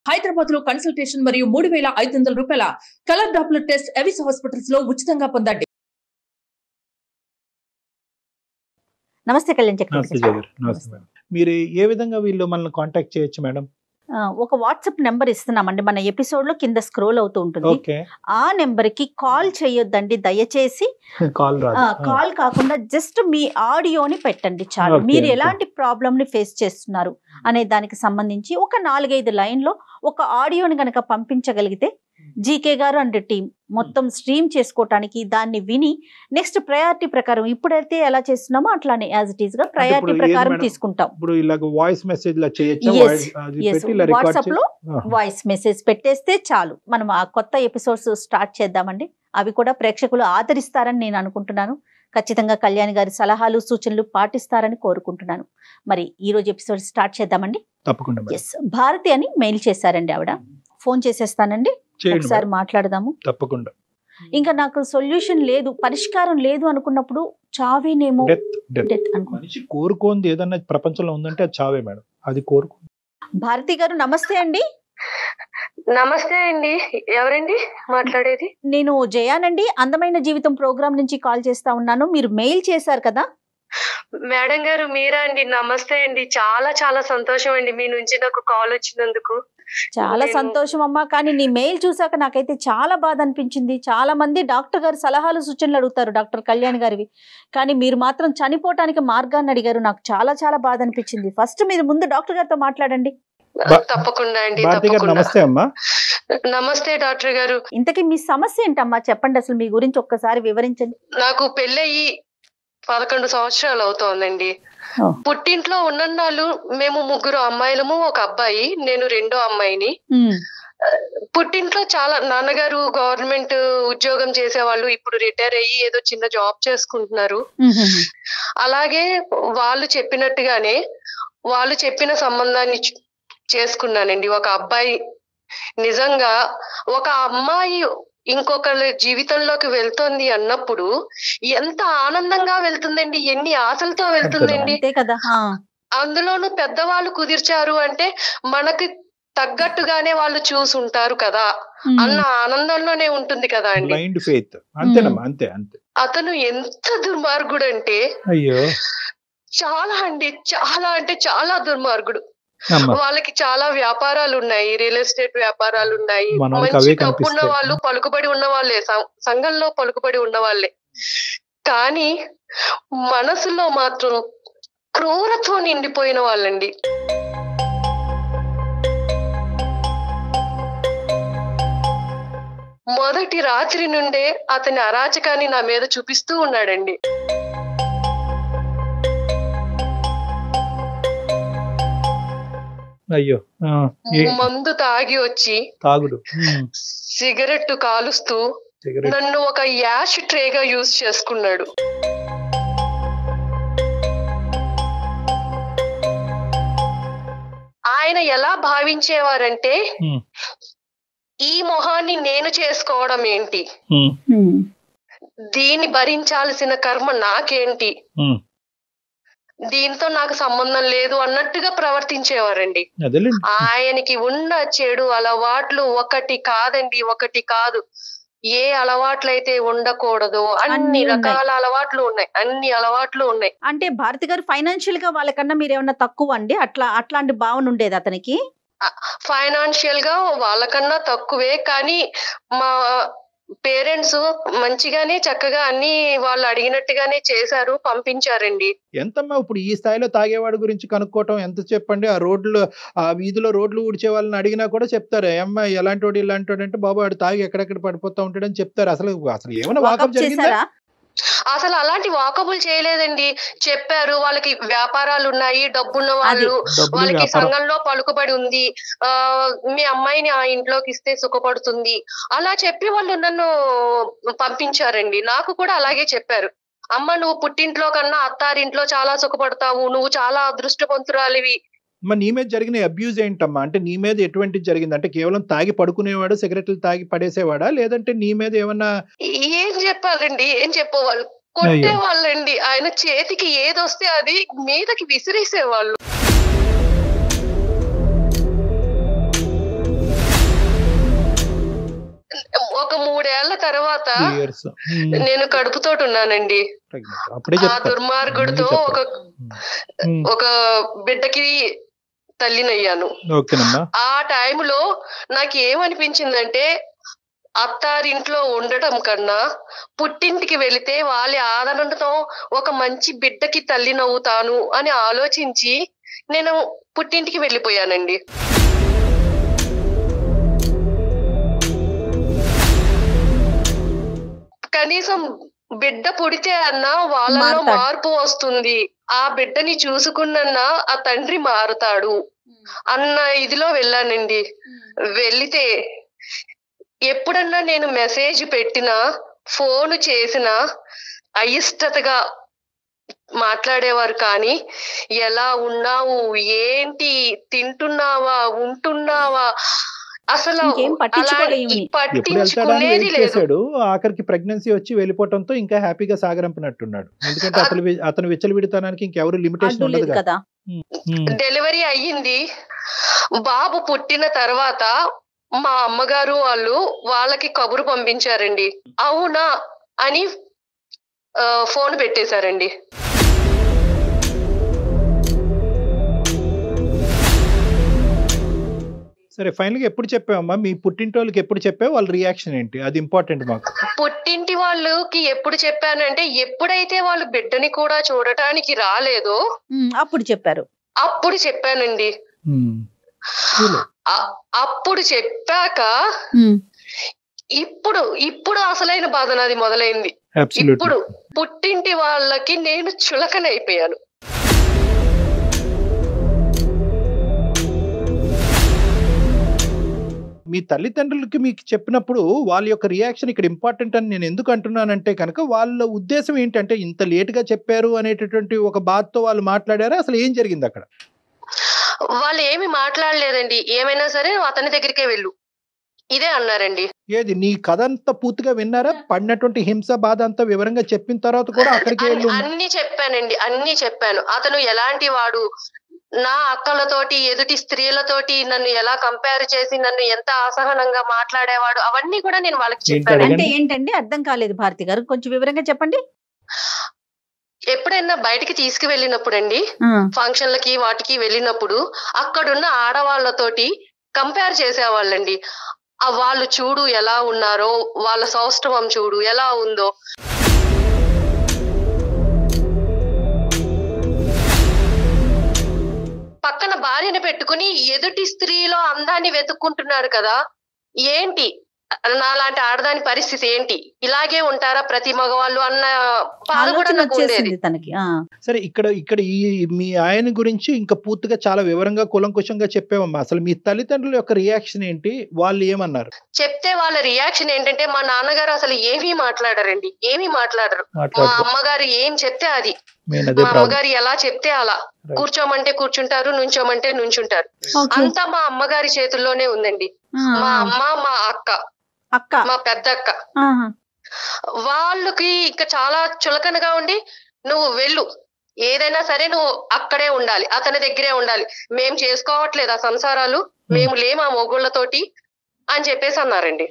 హైదరాబాద్ లో కన్సల్టేషన్ మరియు మూడు వేల ఐదు వందల రూపాయల colour doppler test Avis hospitals లో ఉచితంగా పొందండి నమస్తే కళ్యాణ్ నమస్తే చక్రవర్తి జగర్ నమస్తే మేడం మీరు ఏ విధంగా వీళ్ళు మనల్ని కాంటాక్ట్ చేయొచ్చు మేడం ఆ, ఒక వాట్సాప్ నెంబర్ ఇస్తున్నామండి మన ఎపిసోడ్ లో కింద స్క్రోల్ అవుతూ ఉంటుంది ఓకే ఆ నెంబర్ కి కాల్ చేయొద్దండి దయచేసి కాల్ ఆ, రాదు కాల్ కాకుండా జస్ట్ మీ ఆడియోని పెట్టండి చాలు Okay, మీరు okay. ఎలాంటి ప్రాబ్లమ్ ని ఫేస్ చేస్తున్నారు అనే దానికి సంబంధించి ఒక నాలుగైదు లైన్ లో ఒక ఆడియోని కనుక పంపించగలిగితే జీకే గారు అండ్ టీం మొత్తం స్ట్రీమ్ చేసుకోవటానికి దాన్ని విని నెక్స్ట్ ప్రయారిటీ ప్రకారం ఇప్పుడైతే ఎలా చేస్తున్నామో అట్లానే యాజ్ ఇట్ ఈస్ గా ప్రయారిటీ ఇప్పుడు ఏది ప్రకారం మేడం? తీసుకుంటాం ఇప్పుడు ఇలాగ వాయిస్ మెసేజ్ లా చేయొచ్చా Yes, Voice- అది Yes, పెట్టి ఇలా రికార్డ్ వాట్సాప్ లో వాయిస్ మెసేజ్ పెట్టేస్తే చాలు మనం ఆ కొత్త ఎపిసోడ్స్ స్టార్ట్ చేద్దామండి అవి కూడా ప్రేక్షకులు ఆదరిస్తారని నేను అనుకుంటున్నాను ఖచ్చితంగా కళ్యాణ్ గారి సలహాలు సూచనలు పాటిస్తారని కోరుకుంటున్నాను మరి ఈ రోజు ఎపిసోడ్ స్టార్ట్ చేద్దామండి తప్పకుండా మేడం. ఎస్ భారతి అని మెయిల్ చేశారండి ఆవిడ ఫోన్ చేసేస్తానండి చేయండి ఒకసారి మేడం. మాట్లాడదాము తప్పకుండా ఇంకా నాకు సొల్యూషన్ లేదు పరిష్కారం లేదు అనుకున్నప్పుడు చావేనేమో డెత్ డెత్ డెత్ అనుకో మనిషి కోరుకోంది ఏదన్నా ప్రపంచంలో ఉందంటే అది చావే మేడం అది కోరుకో భారతి గారు నమస్తే అండి నమస్తే అండి ఎవరండి మాట్లాడేది నేను జయానండి అందమైన జీవితం ప్రోగ్రామ్ నుంచి కాల్ చేస్తా ఉన్నాను మీరు మెయిల్ చేశారు కదా మేడం గారు మీరా అండి నమస్తే అండి చాలా చాలా సంతోషం అండి మీ నుంచి నాకు కాల్ వచ్చినందుకు చాలా నేను- సంతోషం అమ్మా కానీ నీ మెయిల్ చూసాక నాకైతే చాలా బాధ అనిపించింది చాలా మంది డాక్టర్ గారు సలహాలు సూచనలు అడుగుతారు డాక్టర్ కళ్యాణ్ గారివి కానీ మీరు మాత్రం చనిపోవటానికి మార్గాన్ని అడిగారు నాకు చాలా చాలా బాధ అనిపించింది ఫస్ట్ మీరు ముందు డాక్టర్ గారితో మాట్లాడండి బా- తప్పకుండా అండి భారతి గారు తప్పకుండా నమస్తే అమ్మా నమస్తే డాక్టర్ గారు ఇంతకీ మీ సమస్య ఏంటమ్మా చెప్పండి అసలు మీ గురించి ఒక్కసారి వివరించండి నాకు పెళ్ళయి పదకొండు సంవత్సరాలు అవుతోందండి ఓ. పుట్టింట్లో ఉన్నన్నాళ్ళు మేము ముగ్గురు అమ్మాయిలము ఒక అబ్బాయి నేను రెండో అమ్మాయిని ఉమ్, పుట్టింట్లో చాలా నాన్నగారు గవర్నమెంట్ ఉద్యోగం చేసేవాళ్ళు ఇప్పుడు రిటైర్ అయ్యి ఏదో చిన్న జాబ్ చేసుకుంటున్నారు ఉమ్, ఉమ్, ఉమ్. అలాగే వాళ్ళు చెప్పినట్టుగానే వాళ్ళు చెప్పిన సంబంధాన్ని చు- చేసుకున్నానండి ఒక అబ్బాయి నిజంగా ఒక అమ్మాయి ఇంకొకరి జీవితంలోకి వెళ్తోంది అన్నప్పుడు ఎంత ఆనందంగా వెళ్తుందండి ఎన్ని ఆశలతో వెళ్తుందండి అంతే కదా ఆ, అందులోనూ పెద్దవాళ్ళు కుదిర్చారు అంటే మనకి తగ్గట్టుగానే వాళ్ళు చూసుంటారు కదా ఉమ్, అన్న ఆనందంలోనే ఉంటుంది కదా అండి బ్లైండ్ ఫెయిత్ అంతేనమ్మా అంతే అంతే అతను ఎంత దుర్మార్గుడు అంటే అయ్యో చాలా అండి చాలా అంటే చాలా దుర్మార్గుడు అమ్మా వాళ్ళకి చాలా వ్యాపారాలు ఉన్నాయి రియల్ ఎస్టేట్ వ్యాపారాలు ఉన్నాయి మన వాళ్ళకి మంచి అవే డబ్బు ఉన్న కనిపిస్తాయి. వాళ్ళు పలుకుబడి ఉన్న వాళ్ళే సం- సంఘంలో పలుకుబడి ఉన్న వాళ్ళే కానీ మనసులో మాత్రం క్రూరత్వం నిండిపోయిన వాళ్ళండి మొదటి రాత్రి నుండే అతని అరాచకాన్ని నా మీద చూపిస్తూ ఉన్నాడండి అయ్యో ఆ, ఏ- మందు తాగి వచ్చి తాగుడు ఉమ్, సిగరెట్ కాలుస్తూ సిగరెట్ నన్ను ఒక యాష్ ట్రేగా యూజ్ చేసుకున్నాడు ఆయన ఎలా భావించేవారంటే ఉమ్, ఈ మొహాన్ని నేను చేసుకోవడం ఏంటి ఉమ్, ఉమ్. దీన్ని భరించాల్సిన కర్మ నాకేంటి ఉమ్. దీంతో నాకు సంబంధం లేదు అన్నట్టుగా ప్రవర్తించేవారండి అదేలేండి ఆయనకి ఉన్న చెడు అలవాట్లు ఒకటి కాదండి ఒకటి కాదు ఏ అలవాట్లయితే ఉండకూడదు అన్నీ అన్ని ఉన్నాయి. రకాల అలవాట్లు ఉన్నాయి అన్ని అలవాట్లు ఉన్నాయి అంటే భారతి గారు ఫైనాన్షియల్ గా వాళ్ళకన్నా మీరు ఏమన్నా తక్కువ అండి అట్లా అట్లాంటి భావన ఉండేది అతనికి ఫైనాన్షియల్ గా వాళ్ళకన్నా తక్కువే కానీ మా పేరెంట్స్ మంచిగానే చక్కగా అన్ని వాళ్ళు అడిగినట్టుగానే చేశారు పంపించారండి ఎంతమ్మా ఇప్పుడు ఈ స్థాయిలో తాగేవాడి గురించి కనుక్కోవటం ఎంత చెప్పండి ఆ రోడ్లు ఆ వీధిలో రోడ్లు ఊడ్చే వాళ్ళని అడిగినా కూడా చెప్తారు ఏమ్మా ఎలాంటి వాడు ఇలాంటి వాడు అంటే బాబు వాడు తాగి ఎక్కడెక్కడ పడిపోతా ఉంటాడని చెప్తారు అసలు అసలు ఏమైనా వాకప్ వాకప్ జరిగిందా చేశారా అసలు అలాంటి వాకబుల్ చేయలేదండి చెప్పారు వాళ్ళకి వ్యాపారాలు ఉన్నాయి డబ్బున్న వాళ్ళు డబ్బులు వాళ్ళకి వ్యాపారం సంఘంలో పలుకుబడి ఉంది ఆ మీ అమ్మాయిని ఆ ఇంట్లోకి ఇస్తే సుఖపడుతుంది అలా చెప్పి వాళ్ళు నన్ను పంపించారండి నాకు కూడా అలాగే చెప్పారు అమ్మ నువ్వు పుట్టింట్లో కన్నా అత్తారింట్లో చాలా సుఖపడతావు నువ్వు చాలా అదృష్టవంతురాలివి మరి నీ మీద జరిగిన అబ్యూజ్ ఏంటమ్మా అంటే నీ మీద ఎటువంటిది జరిగింది అంటే కేవలం తాగి పడుకునేవాడు సిగరెట్లు తాగి పడేసేవాడా లేదంటే నీ మీద ఏమన్నా ఏం చెప్పాలండి ఏం చెప్పేవాళ్ళు కొట్టేవాళ్ళండి ఆయన చేతికి ఏదొస్తే అది మీదకి విసిరేసేవాళ్ళు ఐదేళ్ల తర్వాత ఇయర్స్ నేను కడుపుతోటి ఉన్నానండి అప్పుడే ఆ చెప్తారు దుర్మార్గుడితో ముందు ఒక ఉమ్, ఒక బిడ్డకి తల్లినయ్యాను ఓకేనమ్మా ఆ టైంలో నాకు ఏమనిపించిందంటే అత్తారింట్లో ఉండటం కన్నా పుట్టింటికి వెళితే వాళ్ళ ఆదరణతో ఒక మంచి బిడ్డకి తల్లినవుతాను అని ఆలోచించి నేను పుట్టింటికి వెళ్ళిపోయానండి కనీసం బిడ్డ పుడితే అన్నా వాళ్ళలో మారతాడు. మార్పు వస్తుంది ఆ బిడ్డని చూసుకున్నా ఆ తండ్రి మారుతాడు అన్న ఇదిలో వెళ్ళానండి వెళితే ఎప్పుడన్నా నేను మెసేజ్ పెట్టినా ఫోన్ చేసినా అయిష్టతగా మాట్లాడేవారు కానీ ఎలా ఉన్నావు ఏంటి తింటున్నావా ఉంటున్నావా అసలు ఇంకేం పట్టించుకోలే అలా ఈమెని. ఎప్పుడు వెళ్తాడని పట్టించుకునేది వెయిట్ లేదు చేశాడు ఆఖరికి ప్రెగ్నెన్సీ వచ్చి వెళ్ళిపోవడంతో ఇంకా హ్యాపీగా సాగరంపినట్టున్నాడు ఎందుకంటే ఆ- అతను వి- అతను విచ్చలు విడతానికి ఇంకెవరు లిమిటేషన్ అడ్డు ఉండదు లేదు కదా కదా ఉమ్, డెలివరీ అయ్యింది బాబు పుట్టిన తర్వాత మా అమ్మగారు వాళ్ళు వాళ్ళకి కబురు పంపించారండి అవునా అని ఆ, ఫోన్ పెట్టేశారండి సరే ఫైనల్ గా ఎప్పుడు చెప్పావమ్మా మీ పుట్టింటోళ్ళకి ఎప్పుడు చెప్పావు వాళ్ళ రియాక్షన్ ఏంటి అది ఇంపార్టెంట్ మాకు పుట్టింటి వాళ్ళకి ఎప్పుడు చెప్పానంటే ఎప్పుడైతే వాళ్ళు బిడ్డని కూడా చూడటానికి రాలేదో ఉమ్, అప్పుడు చెప్పారు అప్పుడు చెప్పానండి ఉమ్. చూడు. అ- అప్పుడు చెప్పాక ఉమ్, ఇప్పుడు ఇప్పుడు అసలైన బాధ నాది మొదలైంది Absolutely. ఇప్పుడు పుట్టింటి వాళ్ళకి నేను చులకనైపోయాను మీ తల్లిదండ్రులకి మీకు చెప్పినప్పుడు వాళ్ళ యొక్క రియాక్షన్ ఇక్కడ ఇంపార్టెంట్ అని నేను ఎందుకు అంటున్నానంటే కనుక వాళ్ళ ఉద్దేశం ఏంటంటే ఇంత లేట్ గా చెప్పారు అనేటటువంటి ఒక బాధతో వాళ్ళు మాట్లాడారా అసలు ఏం జరిగింది అక్కడ వాళ్ళు ఏమి మాట్లాడలేదండి ఏమైనా సరే నువ్వు అతని దగ్గరికే వెళ్ళు ఇదే అన్నారండి ఏది నీ కథ అంతా పూర్తిగా విన్నారా పడినటువంటి హింస బాధ అంతా వివరంగా చెప్పిన తర్వాత కూడా అక్కడికి వెళ్ళి అన్ని- అన్ని చెప్పానండి అన్ని చెప్పాను అతను ఎలాంటి వాడు నా అక్కలతోటి ఎదుటి స్త్రీలతోటి నన్ను ఎలా కంపేర్ చేసి నన్ను ఎంత అసహనంగా మాట్లాడేవాడు అవన్నీ కూడా నేను వాళ్ళకి ఏంటి చెప్పాను అడగండి? అంటే ఏంటండి అర్థం కాలేదు భారతి గారు కొంచెం వివరంగా చెప్పండి ఎప్పుడైనా బయటికి తీసుకువెళ్ళినప్పుడు అండి ఆ, ఫంక్షన్లకి వాటికి వెళ్ళినప్పుడు అక్కడున్న ఆడవాళ్ళతోటి కంపేర్ చేసేవాళ్ళండి ఆ వాళ్ళు చూడు ఎలా ఉన్నారో వాళ్ళ సౌష్ఠవం చూడు ఎలా ఉందో పక్కన భార్యను పెట్టుకుని ఎదుటి స్త్రీలో అందాన్ని వెతుక్కుంటున్నాడు కదా ఏంటి నాలాంటి ఆడదాని పరిస్థితి ఏంటి ఇలాగే ఉంటారా ప్రతి మగవాళ్ళు అన్న బాధ కూడా ఆలోచన నాకు ఉండేది వచ్చేసింది తనకి ఆ, సరే ఇక్కడ ఇక్కడ ఈ మీ ఆయన గురించి ఇంకా పూర్తిగా చాలా వివరంగా కులంకుశంగా చెప్పామమ్మా అసలు మీ తల్లిదండ్రుల యొక్క రియాక్షన్ ఏంటి వాళ్ళు ఏమన్నారు చెప్తే వాళ్ళ రియాక్షన్ ఏంటంటే మా నాన్నగారు అసలు ఏమీ మాట్లాడరండి ఏమీ మాట్లాడరు మా మాట్లాడుతూ అమ్మగారు ఏం చెప్తే అది మెయిన్ అదే మా ప్రాబ్లం అమ్మగారు ఎలా చెప్తే అలా కూర్చోమంటే కూర్చుంటారు నుంచోమంటే నుంచుంటారు ఓకే. అంతా మా అమ్మగారి చేతుల్లోనే ఉందండి ఆ, మా ఆ, అమ్మ మా అక్క అక్క మా పెద్దక్క ఆహా. వాళ్ళకి ఇంకా చాలా చులకనగా ఉండి నువ్వు వెళ్ళు ఏదైనా సరే నువ్వు అక్కడే ఉండాలి అతని దగ్గరే ఉండాలి మేం చేసుకోవట్లేదు ఆ సంసారాలు మేము లేము ఆ మొగుళ్ళతోటి అని చెప్పేసి అన్నారండి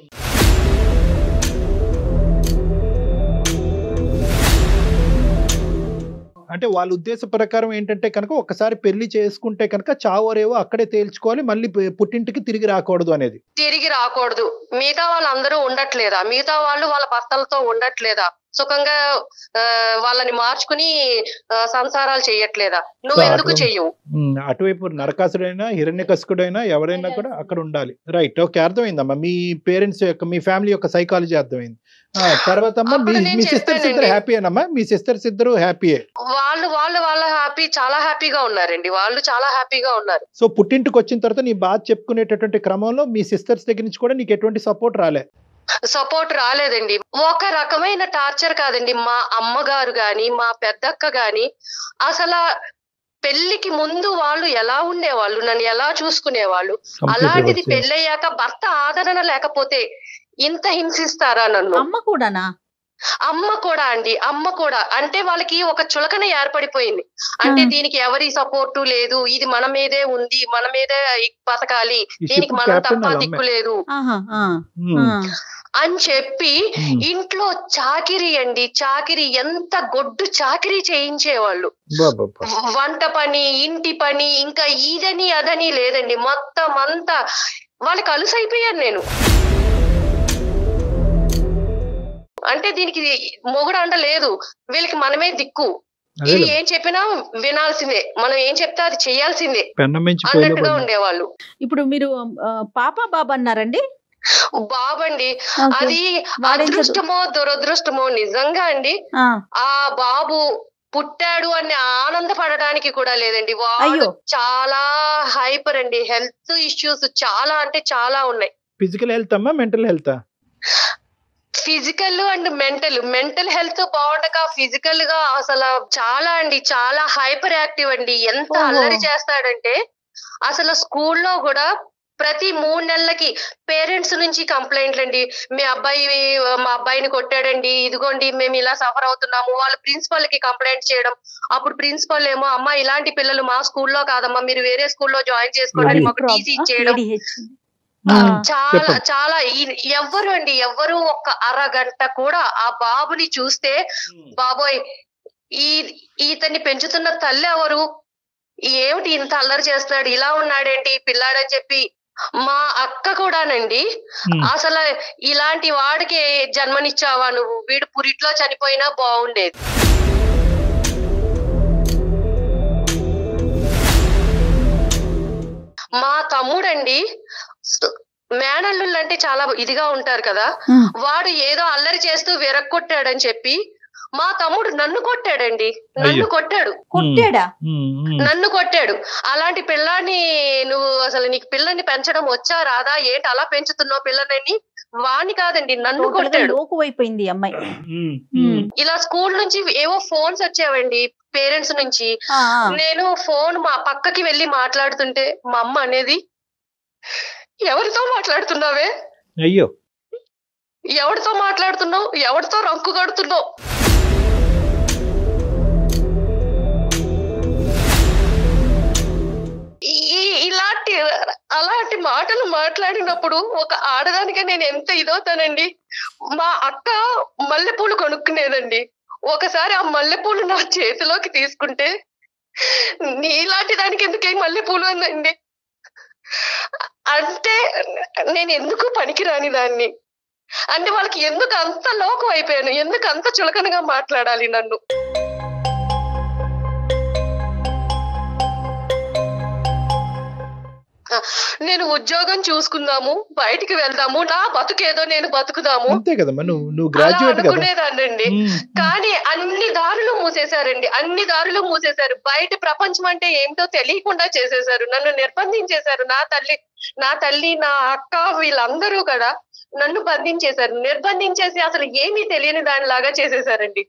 అంటే వాళ్ళ ఉద్దేశ ప్రకారం ఏంటంటే కనుక ఒకసారి పెళ్లి చేసుకుంటే కనుక చావరేవో అక్కడే తేల్చుకోవాలి మళ్ళీ పు- పుట్టింటికి తిరిగి రాకూడదు అనేది తిరిగి రాకూడదు మిగతా వాళ్ళందరూ ఉండట్లేదా మిగతా వాళ్ళు వాళ్ళ భర్తలతో ఉండట్లేదా సుఖంగా ఆ, వాళ్ళని మార్చుకుని ఆ, సంసారాలు చేయట్లేదా నువ్వు ఎందుకు అటు- చెయ్యవు ఉమ్, అటువైపు నరకాసుడైనా హిరణ్యకశుడైనా ఎవరైనా కూడా అక్కడ ఉండాలి రైట్ ఓకే అర్థమైందమ్మా మీ పేరెంట్స్ యొక్క మీ ఫ్యామిలీ యొక్క సైకాలజీ అర్థమైంది ఆ, తర్వాత అమ్మా మీ అప్పుడు నేను మీ సిస్టర్స్ ఇద్దరు చెప్పానండి. హ్యాపీయేనమ్మా మీ సిస్టర్స్ ఇద్దరు హ్యాపీయే వాళ్ళు వాళ్ళు వాళ్ళ హ్యాపీ చాలా హ్యాపీగా ఉన్నారండి వాళ్ళు చాలా హ్యాపీగా ఉన్నారు సో పుట్టింటికి వచ్చిన తర్వాత నీ బాధ చెప్పుకునేటటువంటి క్రమంలో మీ సిస్టర్స్ దగ్గర నుంచి కూడా నీకు ఎటువంటి సపోర్ట్ రాలే సపోర్ట్ రాలేదండి ఒక రకమైన టార్చర్ కాదండి మా అమ్మగారు గాని మా పెద్దక్క గాని అసలు ఆ పెళ్లికి ముందు వాళ్ళు ఎలా ఉండేవాళ్ళు నన్ను ఎలా చూసుకునేవాళ్ళు అలాంటిది పెళ్ళయ్యాక భర్త ఆదరణ లేకపోతే ఇంత హింసిస్తారా నన్ను అమ్మ కూడానా అమ్మ కూడా అండి అమ్మ కూడా అంటే వాళ్ళకి ఒక చులకన ఏర్పడిపోయింది అంటే ఆ. దీనికి ఎవరి సపోర్టు లేదు ఇది మన మీదే ఉంది మన మీదే బతకాలి ఈ దీనికి షిప్ మనం కెప్టెన్ తప్ప వాళ్ళ దిక్కు అమ్మాయి లేదు ఆహా ఆ, ఉమ్. ఆ. అని చెప్పి ఉమ్. ఇంట్లో చాకిరీ అండి చాకిరీ ఎంత గొడ్డు చాకిరీ చేయించేవాళ్ళు బాబా వంట పని ఇంటి పని ఇంకా ఇదని అదని లేదండి మొత్తం అంతా వాళ్ళకి అలుసైపోయాను నేను అంటే దీనికి మొగుడు అంట లేదు వీళ్ళకి మనమే దిక్కు అదే ఇది ఏం చెప్పినా వినాల్సిందే మనం ఏం చెప్తే అది చేయాల్సిందే పెన్నం మించి అన్నట్టుగా పోయిన ఉండేవాళ్ళు ఇప్పుడు మీరు ఆ, పాప బాబా అన్నారండి బాబండి ఓకే. అది వాడేం చదువు- అదృష్టమో దురదృష్టమో నిజంగా అండి ఆ, ఆ బాబు పుట్టాడు అని ఆనందపడడానికి కూడా లేదండి వాడు అయ్యో. చాలా హైపర్ అండి హెల్త్ ఇష్యూస్ చాలా అంటే చాలా ఉన్నాయి ఫిజికల్ హెల్త్ అమ్మా mental health physical and mental mental health బాగుండక ఫిజికల్ గా అసలు చాలా అండి చాలా హైపర్ యాక్టివ్ అండి ఎంత ఓహో. అల్లరి చేస్తాడంటే అసలు స్కూల్లో కూడా ప్రతి మూడు నెలలకి పేరెంట్స్ నుంచి కంప్లైంట్లు అండి మీ అబ్బాయి మా అబ్బాయిని కొట్టాడండి ఇదిగోండి మేము ఇలా సఫర్ అవుతున్నాము వాళ్ళు ప్రిన్సిపల్ కి కంప్లైంట్ చేయడం అప్పుడు ప్రిన్సిపల్ ఏమో అమ్మ ఇలాంటి పిల్లలు మా స్కూల్లో కాదమ్మా మీరు వేరే స్కూల్లో జాయిన్ చేసుకోండి అది మాకు టీసీ ఇచ్చేయడం ADHD. ఆ, చాలా చెప్పండి. చాలా ఈ- ఎవ్వరు అండి ఎవ్వరు ఒక్క అరగంట కూడా ఆ బాబుని చూస్తే బాబోయ్ ఈ ఇతన్ని పెంచుతున్న తల్లి ఎవరు ఏమిటి ఇంత అల్లరి చేస్తున్నాడు ఇలా ఉన్నాడేంటి ఈ పిల్లాడని చెప్పి మా అక్క కూడానండి ఉమ్. అసలు ఇలాంటి వాడికి జన్మనిచ్చావా నువ్వు వీడు పురిట్లో చనిపోయినా బాగుండేది మా తమ్ముడండి స్- మేనల్లుళ్ళు అంటే చాలా ఇదిగా ఉంటారు కదా ఉమ్. వాడు ఏదో అల్లరి చేస్తూ విరక్కొట్టాడని చెప్పి మా తమ్ముడు నన్ను కొట్టాడండి నన్ను అయ్యో. కొట్టాడు కొట్టాడా ఉమ్, ఉమ్. నన్ను కొట్టాడు అలాంటి పిల్లాన్ని నువ్వు అసలు నీకు పిల్లని పెంచడం వచ్చా రాదా ఏంటి అలా పెంచుతున్నావు పిల్లని వాణ్ణి కాదండి నన్ను టోటల్ గా కొట్టాడు లోకు అయిపోయింది ఈ అమ్మాయి ఉమ్, ఉమ్. ఉమ్. ఇలా స్కూల్ నుంచి ఏవో ఫోన్స్ వచ్చావండి పేరెంట్స్ నుంచి ఆ, ఆ. నేను ఫోన్ మా పక్కకి వెళ్ళి మాట్లాడుతుంటే మా అమ్మ అనేది ఎవరితో మాట్లాడుతున్నావే అయ్యో ఎవరితో మాట్లాడుతున్నావు ఎవరితో రంకు కడుతున్నావు ఈ- ఇలాంటి అలాంటి మాటలు మాట్లాడినప్పుడు ఒక ఆడదానిగా నేను ఎంత ఇదవుతానండి మా అక్క మల్లెపూలు కొనుక్కునేదండి ఒకసారి ఆ మల్లెపూలు నా చేతిలోకి తీసుకుంటే నీలాంటి దానికి ఎందుకే మల్లెపూలు అందండి అంటే నేను ఎందుకు పనికిరాని దాన్ని అంటే వాళ్ళకి ఎందుకు అంత లోకం అయిపోయాను ఎందుకు అంత చులకనగా మాట్లాడాలి నన్ను ఆ, నేను ఉద్యోగం చూసుకుందాము బయటికి వెళ్దాము నా బతుకేదో నేను బతుకుదాము అంతే కదమ్మా నువ్వు నువ్వు అలా గ్రాడ్యుయేట్ కదా అనుకునేదాన్నండి ఉమ్, కానీ అన్ని దారులు మూసేశారండి అన్ని దారులు మూసేశారు బయట ప్రపంచం అంటే ఏమిటో తెలియకుండా చేసేశారు నన్ను నిర్బంధించేశారు నా తల్లి నా తల్లి నా అక్క వీళ్ళందరూ కూడా నన్ను బంధించేశారు నిర్బంధించేసి అసలు ఏమీ తెలియని దానిలాగా చేసేశారండి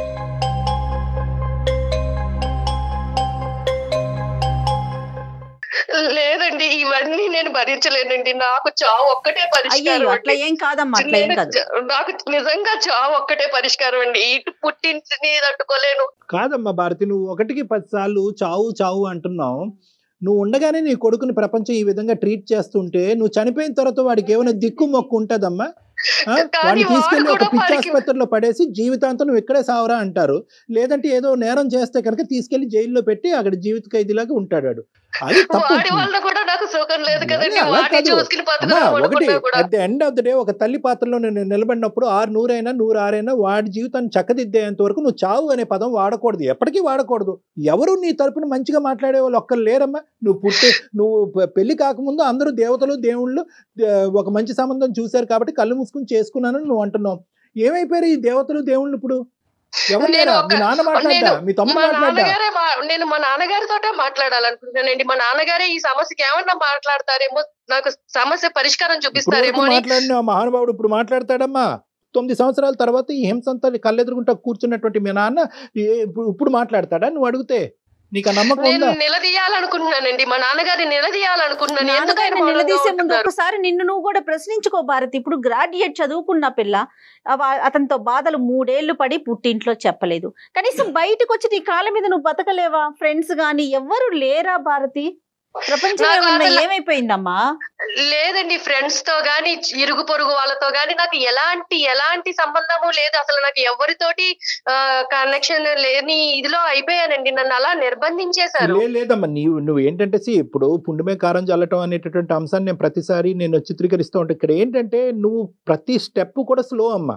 లేదండి ఇవన్నీ నేను భరించలేనండి నాకు చావు ఒక్కటే అయ్యో పరిష్కారం అట్లా అండి. ఏం కాదమ్మా అట్లా ఏం నేను కాదు చ- నాకు నిజంగా చావు ఒక్కటే పరిష్కారం అండి ఇటు పుట్టింటిని తట్టుకోలేను కాదమ్మా భారతి నువ్వు ఒకటికి పది సార్లు చావు చావు అంటున్నావు నువ్వు ఉండగానే నీ కొడుకుని ప్రపంచం ఈ విధంగా ట్రీట్ చేస్తుంటే నువ్వు చనిపోయిన తర్వాత వాడికి ఏమైనా దిక్కు మొక్కు ఉంటుందమ్మా ఆ? కానీ వాడిని తీసుకెళ్లి వాడు ఒక కూడా పిచ్చి వాడికి- ఆసుపత్రిలో పడేసి జీవితాంతం నువ్వు ఇక్కడే సావరా అంటారు లేదంటే ఏదో నేరం చేస్తే కనుక తీసుకెళ్లి జైల్లో పెట్టి అక్కడ జీవిత ఖైదీలాగా ఉంటాడు వాడు. అది తప్పు వాడి వల్ల కూడా నాకు సుఖం లేదు కదండి అలా వాడిని కాదు. చూసుకుని అమ్మా, బతుకుదాం ఒకటి అనుకున్నా కూడా at the end of the day ఒక తల్లి పాత్రలో నేను నిలబడినప్పుడు ఆరు నూరైనా నూరు ఆరైనా వాడి జీవితాన్ని చక్కదిద్దేంత వరకు నువ్వు చావు అనే పదం వాడకూడదు ఎప్పటికీ వాడకూడదు ఎవరు నీ తరపున మంచిగా మాట్లాడే వాళ్ళు ఒక్కరు లేరమ్మా నువ్వు పుట్టి నువ్వు పె- పెళ్లి కాకముందు అందరూ దేవతలు దేవుళ్ళు దే- ఒక మంచి సంబంధం చూశారు కాబట్టి కళ్ళు మూసుకుని చేసుకున్నానని నువ్వు అంటున్నావు ఏమైపోయారు ఈ దేవతలు దేవుళ్ళు ఇప్పుడు ఎవరు నేను లేరా? ఒక- మీ నాన్న మాట్లాడ్డా నేను మీ తమ్ముడు మా మాట్లాడ్డా నాన్నగారే మా- నేను మా నాన్నగారితోటే మాట్లాడాలనుకుంటున్నానండి మా నాన్నగారే ఈ సమస్యకి ఏమన్నా మాట్లాడతారేమో నాకు సమస్య పరిష్కారం ఇప్పుడు చూపిస్తారేమో అని మాట్లాడిన మహానుభావుడు ఇప్పుడు మాట్లాడతాడమ్మా తొమ్మిది సంవత్సరాల తర్వాత ఈ హింసంతా కళ్ళెదురుగుంటా కూర్చున్నటువంటి మీ నాన్న ఏ- ఇప్పుడు ఇప్పుడు మాట్లాడతాడా నువ్వు అడిగితే నీకు ఆ నమ్మకం నేను ఉందా నిలదీయాలనుకుంటున్నానండి మా నాన్నగారిని నిలదీయాలనుకుంటున్నాను ఎందుకు ఆయన నాన్నగారిని మౌనంగా నిలదీసే ముందు ఉంటున్నారు? ఒకసారి నిన్ను నువ్వు కూడా ప్రశ్నించుకో భారతి ఇప్పుడు గ్రాడ్యుయేట్ చదువుకున్న పిల్ల అవ- అతనితో బాధలు మూడేళ్లు పడి పుట్టింట్లో చెప్పలేదు కనీసం బయటకు వచ్చి నీ కాళ్ళ మీద నువ్వు బతకలేవా ఫ్రెండ్స్ గాని ఎవ్వరు లేరా భారతి ప్రపంచం నాకు ఏమన్నా అసలు- ఏమైపోయిందమ్మా లేదండి ఫ్రెండ్స్ తో గాని ఇరుగు పొరుగు వాళ్ళతో గాని నాకు ఎలాంటి ఎలాంటి సంబంధము లేదు అసలు నాకు ఎవరితోటి కనెక్షన్ లేని ఇదిలో అయిపోయానండి నన్ను అలా నిర్బంధించేశారు లే- లేదమ్మా నీవు నువ్వు ఏంటంటే సి ఇప్పుడు పుండుమే కారం చల్లటం అనేటటువంటి అంశాన్ని నేను ప్రతిసారి నేను చిత్రీకరిస్తూ ఉంటాను ఇక్కడ ఏంటంటే నువ్వు ప్రతి స్టెప్ కూడా స్లో అమ్మా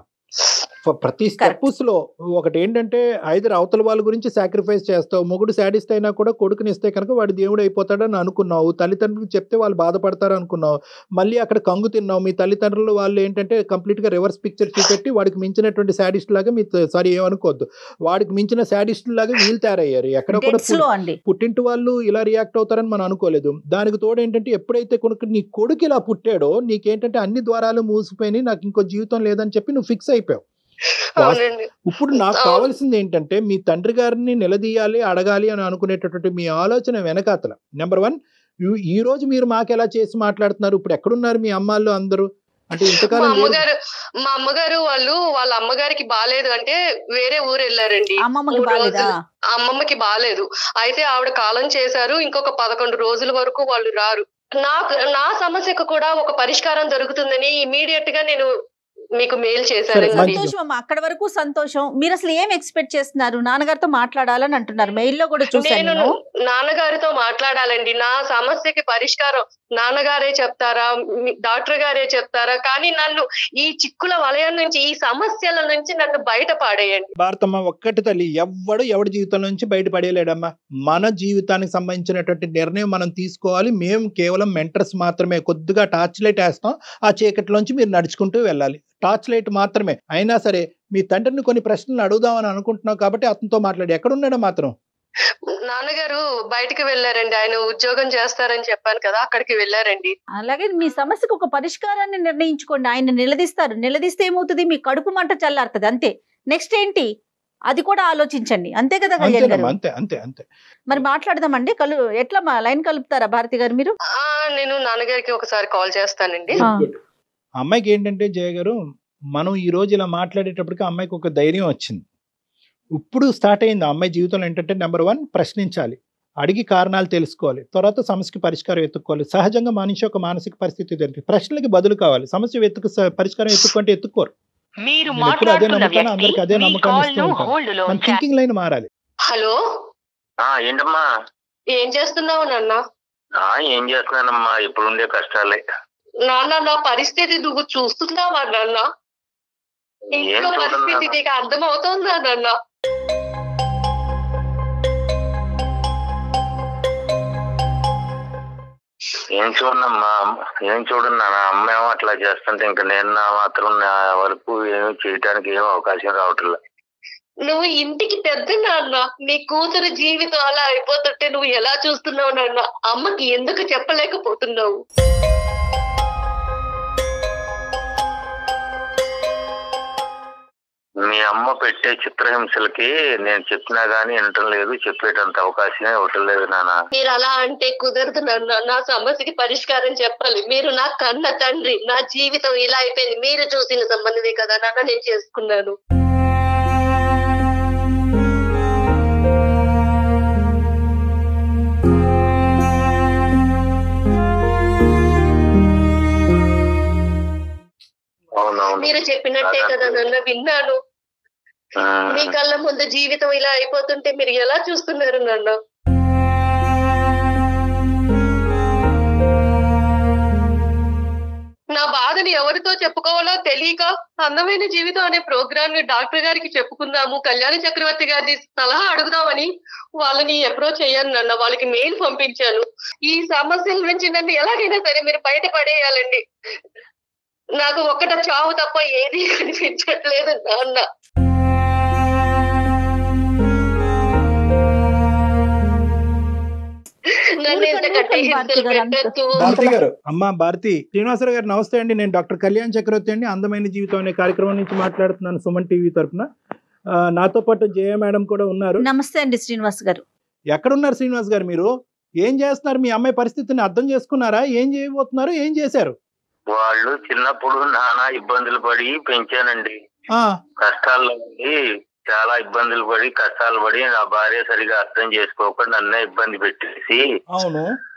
ఫ- ప్రతి స్టెప్ స్లో ఒకటి ఏంటంటే ఐదరు అవతల వాళ్ళ గురించి సాక్రిఫైస్ చేస్తావు మొగుడు శాడిస్ట్ అయినా కూడా కొడుకుని ఇస్తే కనుక వాడు దేవుడు అయిపోతాడని అనుకున్నావు తల్లిదండ్రులకు చెప్తే వాళ్ళు బాధపడతారు అనుకున్నావు మళ్ళీ అక్కడ కంగు తిన్నావు మీ తల్లిదండ్రులు వాళ్ళు ఏంటంటే కంప్లీట్ గా రివర్స్ పిక్చర్ చూపెట్టి వాడికి మించినటువంటి శాడిస్ట్ లాగా మీ సారీ ఏమనుకోవద్దు వాడికి మించిన శాడిస్ట్ లాగా వీళ్ళు తయారయ్యారు ఎక్కడ కూడా డెడ్ స్లో అండి పుట్టింటి వాళ్ళు ఇలా రియాక్ట్ అవుతారని మనం అనుకోలేదు దానికి తోడు ఏంటంటే ఎప్పుడైతే కొనుక్కు నీ కొడుకు ఇలా పుట్టాడో నీకేంటంటే అన్ని ద్వారాలు మూసిపోయినాయి నాకు ఇంకో జీవితం లేదని చెప్పి నువ్వు ఫిక్స్ అయిపోయావు వాస్- అవునండి ఇప్పుడు నాకు అవును. కావాల్సింది ఏంటంటే మీ తండ్రి గారిని నిలదీయాలి అడగాలి అని అనుకునేటటువంటి మీ ఆలోచన వెనకాతల నెంబర్ వన్ ఈ రోజు మీరు మాకు ఎలా చేసి మాట్లాడుతున్నారు ఇప్పుడు ఎక్కడున్నారు మీ అమ్మాళ్ళు అందరూ అంటే మా ఇంతకాలం లేరు. అమ్మగారు మా అమ్మగారు వాళ్ళు వాళ్ళ అమ్మగారికి బాగాలేదు అంటే వేరే ఊరు వెళ్ళారండి అమ్మమ్మకి మూడు బాలేదా రోజులు. అమ్మమ్మకి బాగాలేదు అయితే ఆవిడ కాలం చేశారు ఇంకొక పదకొండు రోజుల వరకు వాళ్ళు రారు నాకు నా సమస్యకు కూడా ఒక పరిష్కారం దొరుకుతుందని ఇమీడియట్ గా నేను మీకు మెయిల్ చేశానండి మంచిది. సంతోషం అమ్మా అక్కడ వరకు సంతోషం మీరు అసలు ఏం ఎక్స్పెక్ట్ చేస్తున్నారు నాన్నగారితో మాట్లాడాలని అంటున్నారు మెయిల్లో కూడా చూసాను నేను నేను నాన్నగారితో మాట్లాడాలండి నా సమస్యకి పరిష్కారం నాన్నగారే చెప్తారా మీ- డాక్టర్ గారే చెప్తారా కానీ నన్ను ఈ చిక్కుల వలయం నుంచి ఈ సమస్యల నుంచి నన్ను బయట పాడేయండి భారతమ్మ ఒక్కటి తల్లి ఎవ్వడు ఎవడి జీవితం నుంచి బయటపడేయలేడమ్మా మన జీవితానికి సంబంధించినటువంటి నిర్ణయం మనం తీసుకోవాలి మేము కేవలం మెంటర్స్ మాత్రమే కొద్దిగా టార్చ్ లైట్ వేస్తాం ఆ చీకటిలోంచి మీరు నడుచుకుంటూ వెళ్ళాలి టార్చ్ లైట్ మాత్రమే అయినా సరే మీ తండ్రిని కొన్ని ప్రశ్నలు అడుగుదామని అనుకుంటున్నావు కాబట్టి అతనితో మాట్లాడి ఎక్కడున్నాడో మాత్రం నాన్నగారు బయటికి వెళ్ళారండి ఆయన ఉద్యోగం చేస్తారని చెప్పాను కదా అక్కడికి వెళ్ళారండి అలాగే మీ సమస్యకు ఒక పరిష్కారాన్ని నిర్ణయించుకోండి ఆయన నిలదీస్తారు నిలదీస్తే ఏమవుతుంది మీ కడుపు మంట చల్లారుతుంది అంతే నెక్స్ట్ ఏంటి అది కూడా ఆలోచించండి అంతే కదా కళ్యాణ్ గారు అంతేనమ్మా అంతే అంతే అంతే మరి మాట్లాడదామండి కలు ఎట్లా మా లైన్ కలుపుతారా భారతి గారు మీరు ఆ నేను నాన్నగారికి ఒకసారి కాల్ చేస్తానండి ఆ. ఆ అమ్మాయికి ఏంటంటే జయ గారు మనం ఈ రోజు ఇలా మాట్లాడేటప్పటికి ఆ అమ్మాయికి ఒక ధైర్యం వచ్చింది ఇప్పుడు స్టార్ట్ అయింది ఆ అమ్మాయి జీవితంలో ఏంటంటే నెంబర్ వన్ ప్రశ్నించాలి అడిగి కారణాలు తెలుసుకోవాలి తర్వాత సమస్యకి పరిష్కారం ఎత్తుక్కోవాలి సహజంగా మనిషి ఒక మానసిక పరిస్థితి జరిగింది ప్రశ్నలకి బదులు కావాలి సమస్య వెతుకు పరిష్కారం ఎత్తుక్కుంటే ఎత్తుక్కోరు మీరు నేను ఎప్పుడు అదే మాట్లాడుతున్న నమ్ముతాను, వ్యక్తి అందరికీ అదే మీ నమ్మకాన్ని కాల్ ఇస్తూ ను ఉంటాను. హోల్డ్ లో మన ఉంచారు. థింకింగ్ లైన్ మారాలి హలో ఆ ఏంటమ్మా ఏం చేస్తున్నావు నాన్న ఆ ఏం చేస్తున్నానమ్మా ఇప్పుడు ఉండే కష్టాలే నాన్న నా పరిస్థితి నువ్వు చూస్తున్నావా నాన్న ఏం ఇంట్లో పరిస్థితి చూడన్నా నీకు అర్థం అవుతుందా నాన్న ఏం చూడనమ్మా ఏం చూడన్నా నా అమ్మ ఏమో అట్లా చేస్తుంటే ఇంకా నేను నా మాత్రం నా వరకు ఏమీ చేయడానికి ఏం అవకాశం రావట్లేదు నువ్వు ఇంటికి పెద్ద నాన్న నీ కూతురు జీవితం అలా అయిపోతుంటే నువ్వు ఎలా చూస్తున్నావు నాన్న అమ్మకి ఎందుకు చెప్పలేకపోతున్నావు మీ అమ్మ పెట్టే చిత్రహింసలకి నేను చెప్పినా గానీ వినటం లేదు చెప్పేటంత అవకాశమే ఇవ్వటం లేదు నాన్న మీరు అలా అంటే కుదరదు నాన్న నా సమస్యకి పరిష్కారం చెప్పాలి మీరు నా కన్న తండ్రి నా జీవితం ఇలా అయిపోయింది మీరు చూసిన సంబంధమే కదా నాన్న నేను చేసుకున్నాను అవునవును మీరు చెప్పినట్టే కదా నాన్న విన్నాను ఆ, మీ కళ్ళ ముందు జీవితం ఇలా అయిపోతుంటే మీరు ఎలా చూస్తున్నారు నాన్న నా బాధని ఎవరితో చెప్పుకోవాలో తెలియక అందమైన జీవితం అనే ప్రోగ్రామ్ ని డాక్టర్ గారికి చెప్పుకుందాము కళ్యాణ చక్రవర్తి గారిని సలహా అడుగుదామని వాళ్ళని అప్రోచ్ అయ్యాను నన్ను వాళ్ళకి మెయిల్ పంపించాను ఈ సమస్యల నుంచి నన్ను ఎలాగైనా సరే మీరు బయట పడేయాలండి నాకు ఒక్కట చావు తప్ప ఏది కనిపించట్లేదు నాన్న నన్ను ఇంతకంటే హింసలు పెట్టద్దు భారతి గారు అమ్మా భారతి శ్రీనివాసరావు గారు నమస్తే అండి నేను డాక్టర్ కళ్యాణ్ చక్రవర్తి అండి అందమైన జీవితం అనే కార్యక్రమం నుంచి మాట్లాడుతున్నాను సుమన్ టీవీ తరఫున ఆ, నాతో పాటు జయ మేడం కూడా ఉన్నారు నమస్తే అండి శ్రీనివాస్ గారు ఎక్కడున్నారు శ్రీనివాస్ గారు మీరు ఏం చేస్తున్నారు మీ అమ్మాయి పరిస్థితిని అర్థం చేసుకున్నారా ఏం చేయబోతున్నారు ఏం చేశారు వాళ్ళు చిన్నప్పుడు నానా ఇబ్బందులు పడి పెంచానండి ఆ కష్టాల్లో ఉండి చాలా ఇబ్బందులు పడి కష్టాలు పడి నా భార్య సరిగా అర్థం చేసుకోకుండా నన్నే ఇబ్బంది పెట్టేసి అవును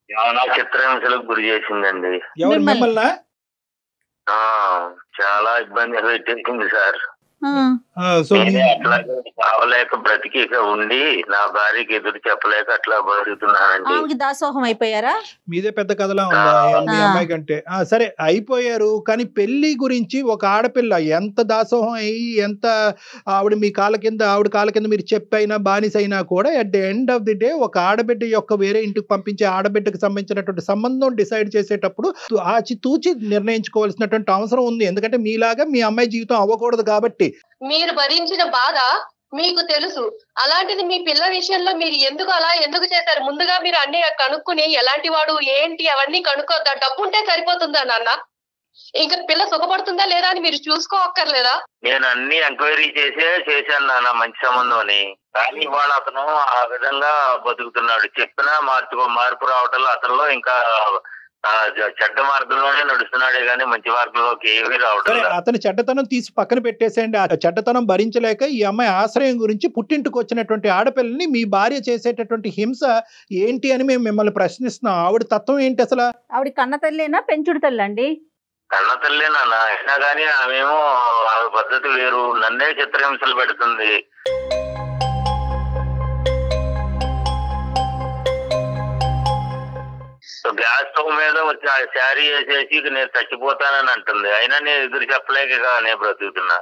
ఏమైనా చిత్రహింసలకు గురి చేసిందండి ఎవరు మిమ్మల్ని. మిమ్మల్ని ఆ చాలా ఇబ్బంది పెట్టేసింది సార్ సో నేనే అట్లాగే కావలేక బ్రతికి ఇక ఉండి నా భార్యకి ఎదురు చెప్పలేక అట్లా బతుకుతున్నానండి ఆమెకి దాసోహం అయిపోయారా మీదే పెద్ద కథలా ఉందా ఆ. మీ ఆ. అమ్మాయి కంటే ఆ, సరే అయిపోయారు కానీ పెళ్లి గురించి ఒక ఆడపిల్ల ఎంత దాసోహం అయ్యి ఎంత ఆవిడ మీ కాళ్ళ కింద ఆవిడ కాళ్ళ కింద మీరు చెప్పైనా బానిస అయినా కూడా at the end of the day ఒక ఆడబిడ్డ యొక్క వేరే ఇంటికి పంపించే ఆడబిడ్డకు సంబంధించినటువంటి సంబంధం డిసైడ్ చేసేటప్పుడు తు- ఆచి తూచి నిర్ణయించుకోవాల్సినటువంటి అవసరం ఉంది ఎందుకంటే మీలాగా మీ అమ్మాయి జీవితం అవ్వకూడదు కాబట్టి మీరు భరించిన బాధ మీకు తెలుసు అలాంటిది మీ పిల్ల విషయంలో మీరు ఎందుకు అలా ఎందుకు చేశారు ముందుగా మీరు అన్ని కనుక్కుని ఎలాంటి వాడు ఏంటి అవన్నీ కనుక్కోద్దా డబ్బు ఉంటే సరిపోతుందా నాన్న ఇంకా పిల్ల సుఖపడుతుందా లేదా అని మీరు చూసుకోక్కర్లేదా నేను అన్ని ఎంక్వైరీ చేసే చేశాను నాన్న మంచి సంబంధం అని కానీ ఇవాళ అతను ఆ విధంగా బతుకుతున్నాడు చెప్పినా మార్పు మార్పు రావటంలో అతనిలో ఇంకా ఆ, జ- చెడ్డ మార్గంలోనే నడుస్తున్నాడే గానీ మంచి మార్గంలోకి ఏమీ రావటం సరే లేదు. అతని చెడ్డతనం తీసి పక్కన పెట్టేసేయండి ఆ చెడ్డతనం భరించలేక ఈ అమ్మాయి ఆశ్రయం గురించి పుట్టింటికి వచ్చినటువంటి ఆడపిల్లని మీ భార్య చేసేటటువంటి హింస ఏంటి అని మేము మిమ్మల్ని ప్రశ్నిస్తున్నాం ఆవిడ తత్వం ఏంటి అసలు ఆవిడ కన్న తల్లేనా పెంచుడు తల్లి అండి కన్న తల్లే నాన్న అయినా కానీ ఆమెమో ఆమె పద్ధతి వేరు నన్నే చిత్రహింసలు పెడుతుంది సో గ్యాస్ స్టవ్ మీద వచ్చి ఆ శారీ వేసేసి ఇక నేను చచ్చిపోతానని అంటుంది అయినా నేను ఎదురు చెప్పలేక ఇక నేను బ్రతుకుతున్నా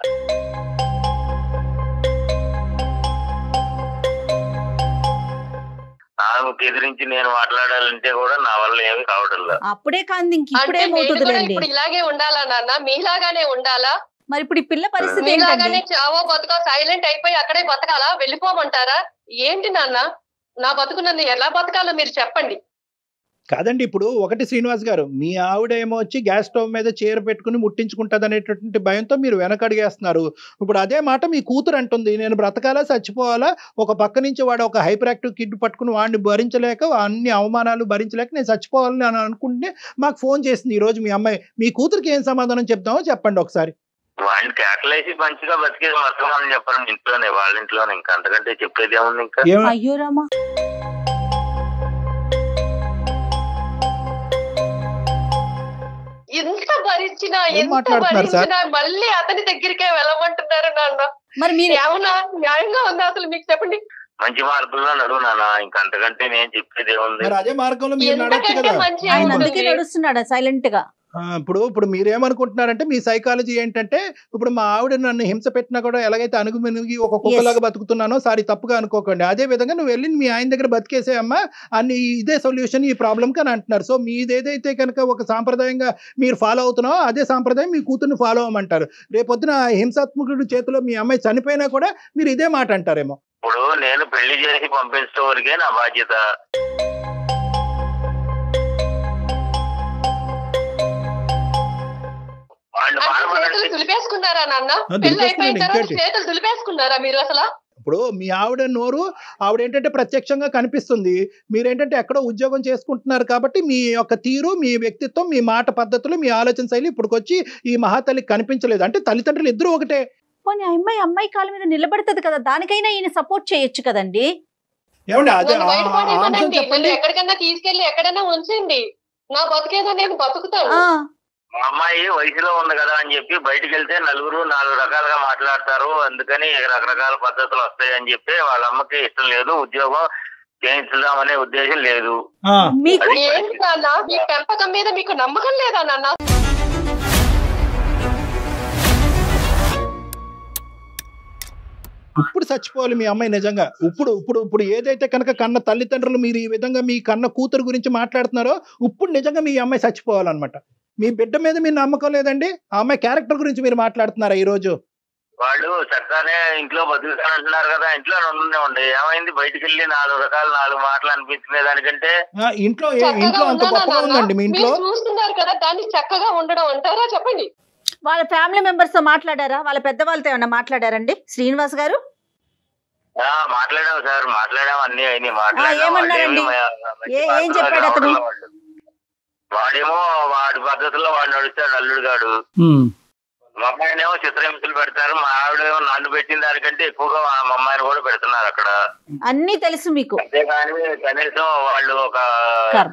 ఆమెకు ఎదిరించి నేను మాట్లాడాలంటే కూడా నా వల్ల ఏమీ కావడం లేదు అప్పుడే కాంది ఇంక అంటే ఇప్పుడే నేను కూడా మోతుందిలేండి ఇప్పుడు ఇలాగే ఉండాలా నాన్న మీలాగానే ఉండాలా మరి ఇప్పుడు ఈ పిల్ల పరిస్థితి మీలాగానే ఏంటండి చావో బతుకో సైలెంట్ అయిపోయి అక్కడే బతకాలా వెళ్ళిపోమంటారా ఏంటి నాన్న నా బతుకు నన్ను ఎలా బతకాలో మీరు చెప్పండి కాదండి ఇప్పుడు ఒకటి శ్రీనివాస్ గారు మీ ఆవిడ ఏమో వచ్చి గ్యాస్ స్టవ్ మీద చీర పెట్టుకుని ముట్టించుకుంటుంది అనేటటువంటి భయంతో మీరు వెనకడిగేస్తున్నారు ఇప్పుడు అదే మాట మీ కూతురు అంటుంది నేను బ్రతకాలా చచ్చిపోవాలా ఒక పక్క నుంచి వాడు ఒక హైపర్ యాక్టివ్ కిడ్ పట్టుకుని వాడిని భరించలేక అన్ని అవమానాలు భరించలేక నేను చచ్చిపోవాలని అని అనుకుంటే మాకు ఫోన్ చేసింది ఈ రోజు మీ అమ్మాయి మీ కూతురికి ఏం సమాధానం చెప్తామో చెప్పండి ఒకసారి వాడిని కేకలేసి మంచిగా బతికేది మొత్తం చెప్పండి ఇంట్లోనే వాళ్ళ ఇంట్లోనే ఇంకా అంతకంటే చెప్పేది ఏముంది ఇంకా ఏమ అయ్యో రామా ఎంత భరించినా ఏం ఎంత మాట్లాడుతున్నారు సార్? భరించినా మళ్ళీ అతని దగ్గరికే వెళ్ళమంటున్నారు నాన్న మరి మీరు ఏమన్నా న్యాయంగా ఉందా అసలు మీకు చెప్పండి మంచి మార్గంలో నడువు నాన్న ఇంకా అంతకంటే నేను చెప్పేది ఏముంది మరి అదే మార్గంలో మీరు నడవచ్చు ఎంతకంటే కదా మంచి ఆయన ఏముంది? అందుకే నడుస్తున్నాడు సైలెంట్ గా ఆ, ఇప్పుడు ఇప్పుడు మీరేమనుకుంటున్నారంటే మీ సైకాలజీ ఏంటంటే ఇప్పుడు మా ఆవిడ నన్ను హింస పెట్టినా కూడా ఎలాగైతే అణుగుమెనుగి ఒక కుక్కలాగా బతుకుతున్నానో సారీ తప్పుగా అనుకోకండి అదే విధంగా నువ్వు వెళ్ళి మీ ఆయన దగ్గర బతికేసేయమ్మా అన్ని ఇదే సొల్యూషన్ ఈ ప్రాబ్లం అని అంటున్నారు సో మీది ఏదైతే కనుక ఒక సాంప్రదాయంగా మీరు ఫాలో అవుతున్నారో అదే సాంప్రదాయం మీ కూతుర్ని ఫాలో అవ్వమంటారు రేపొద్దున హింసాత్మకుడు చేతిలో మీ అమ్మాయి చనిపోయినా కూడా మీరు ఇదే మాట అంటారేమో ఇప్పుడు నేను పెళ్లి చేసి పంపించే వరకే నా బాధ్యత వాళ్ళు అంటే చేతులు బాధపడండి దులిపేసుకున్నారా నాన్న ఆ, పెళ్లి అయిపోయిన దులిపేసుకున్నాడు, తర్వాత ఇంకేంటి? చేతులు దులిపేసుకున్నారా మీరు అసలు ఇప్పుడు మీ ఆవిడ నోరు ఆవిడ ఏంటంటే ప్రత్యక్షంగా కనిపిస్తుంది మీరేంటంటే ఎక్కడో ఉద్యోగం చేసుకుంటున్నారు కాబట్టి మీ యొక్క తీరు మీ వ్యక్తిత్వం మీ మాట పద్ధతులు మీ ఆలోచన శైలి ఇప్పుడుకొచ్చి ఈ మహాతల్లికి కనిపించలేదు అంటే తల్లిదండ్రులు ఇద్దరు ఒకటే పోనీ ఆ అమ్మాయి అమ్మాయి కాళ్ళ మీద నిలబడుతుంది కదా దానికైనా ఈయన సపోర్ట్ చేయొచ్చు కదండి ఏమండి అదే నన్ను ఆ- బయట ఆ- ఆ అంశం పడేయమనండి. చెప్పండి నన్ను ఎక్కడికన్నా తీసుకెళ్లి ఎక్కడైనా ఉంచండి నా బతికేదో నేను బతుకుతాను ఆ మా అమ్మాయి వయసులో ఉంది కదా అని చెప్పి బయటికి వెళ్తే నలుగురు నాలుగు రకాలుగా మాట్లాడతారు అందుకని రకరకాల పద్ధతులు వస్తాయి అని చెప్పి వాళ్ళ అమ్మకి ఇష్టం లేదు ఉద్యోగం చేయించుదామనే ఉద్దేశం లేదు ఆ, మీకు ఏంటి నాన్న మీ పెంపకం మీద మీకు నమ్మకం లేదా నాన్న ఇప్పుడు చచ్చిపోవాలి మీ అమ్మాయి నిజంగా ఇప్పుడు ఇప్పుడు ఇప్పుడు ఏదైతే కనుక కన్న తల్లిదండ్రులు మీరు ఈ విధంగా మీ కన్న కూతురు గురించి మాట్లాడుతున్నారో ఇప్పుడు నిజంగా మీ అమ్మాయి చచ్చిపోవాలన్నమాట మీ బిడ్డ మీద మీ నమ్మకం లేదండి ఆ అమ్మాయి క్యారెక్టర్ గురించి మీరు మాట్లాడుతున్నారా ఈ రోజు వాళ్ళు చక్కగానే ఇంట్లో బతుకుతానంటున్నారు కదా ఇంట్లో ఉండే ఉండే ఏమైంది బయటికి వెళ్ళి నాలుగు రకాల నాలుగు మాటలు అనిపించుకునే దానికంటే ఆ, ఇంట్లో ఏ- చక్కగా ఇంట్లో అంత ఉన్నానా గొప్పగా నాన్న? ఉందండి మీ ఇంట్లో మీరు చూస్తున్నారు కదా దాన్ని చక్కగా ఉండడం అంటారా చెప్పండి వాళ్ళ ఫ్యామిలీ మెంబర్స్ తో మాట్లాడారా వాళ్ళ పెద్దవాళ్ళతో ఏమన్నా మాట్లాడారండి శ్రీనివాస్ గారు ఆ, మాట్లాడాం సార్ మాట్లాడాం అన్ని అయినాయి మాట్లాడాం ఏమన్నారండి? వాళ్ళేమీ మంచి ఏ- ఏం మార్గంలో చెప్పాడు అతను? రావడంలో వాళ్ళు. వాడేమో వాడి పద్ధతుల్లో వాడు నడుస్తాడు అల్లుడు గాడు మా అమ్మాయినేమో చిత్రహింసలు పెడతారు మా ఆవిడేమో నన్ను పెట్టిన దానికంటే ఎక్కువగా మా అమ్మాయిని కూడా పెడుతున్నారు అక్కడ అన్నీ తెలుసు మీకు అంతేగాని కనీసం వాళ్ళు ఒక కర్మ